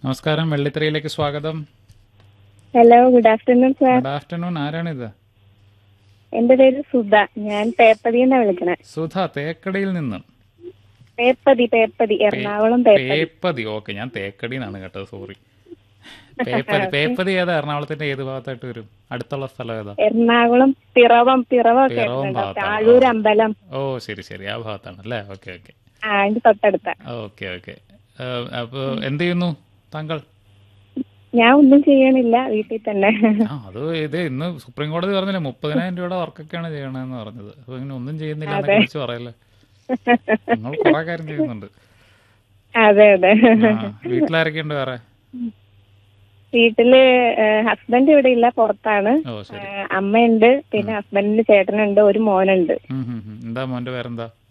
നമസ്കാരം വെള്ളിത്തിരയിലേക്ക് സ്വാഗതം hello good afternoon sir good afternoon ആരാണിത് എന്റെ പേര് സുധ ഞാൻ പേപ്പതി എന്നാ വിളിക്കണേ സുധ തേക്കടിയിൽ നിന്ന് പേപ്പതി പേപ്പതി എറണാകുളം പേപ്പതി പേപ്പതി ഓക്കെ ഞാൻ തേക്കടി എന്നാണ് കേട്ടത് സോറി പേപ്പതി പേപ്പതി ഏതാ എറണാകുളത്തിന്റെ ഏത് ഭാഗത്തായിട്ട് വരും അടുത്തുള്ള സ്ഥലം ഏതാ എറണാകുളം പിറവം പിറവം ഒക്കെ പിറവം കേട്ടിട്ടുണ്ടോ? ഭാഗത്താണ്. താഴൂർ അമ്പലം ഓ ശരി ശരി ആ ഭാഗത്താണ് അല്ലേ ഓക്കെ ഓക്കെ ആ അതിന്റെ തൊട്ടടുത്ത ഓക്കെ ഓക്കെ അപ്പൊ എന്ത് ചെയ്യുന്നു താങ്കൾ ഞാൻ ഒന്നും ചെയ്യണില്ല വീട്ടിൽ തന്നെ ആ അത് ഇത് ഇന്ന് സുപ്രീം കോടതി പറഞ്ഞില്ലേ മുപ്പതിനായിരം രൂപയുടെ വർക്കൊക്കെയാണ് ചെയ്യണമെന്ന് പറഞ്ഞത് അപ്പൊ ഇങ്ങനെ ഒന്നും ചെയ്യുന്നില്ല എന്നൊക്കെ വിളിച്ച് പറയല്ലേ നിങ്ങൾ കുറെ കാര്യം ചെയ്യുന്നുണ്ട് അതെ അതെ ആ വീട്ടിലാരൊക്കെ ഉണ്ട് വേറെ വീട്ടില് ഹസ്ബൻഡ് ഇവിടെ ഇല്ല പുറത്താണ് ഓ ശരി ഏഹ്, അമ്മയുണ്ട് പിന്നെ ഹസ്ബൻഡിന്റെ ചേട്ടനുണ്ട് ഒരു മോനുണ്ട് ഉം, ഉം, ഉം. എന്താ മോന്റെ പേരെന്താ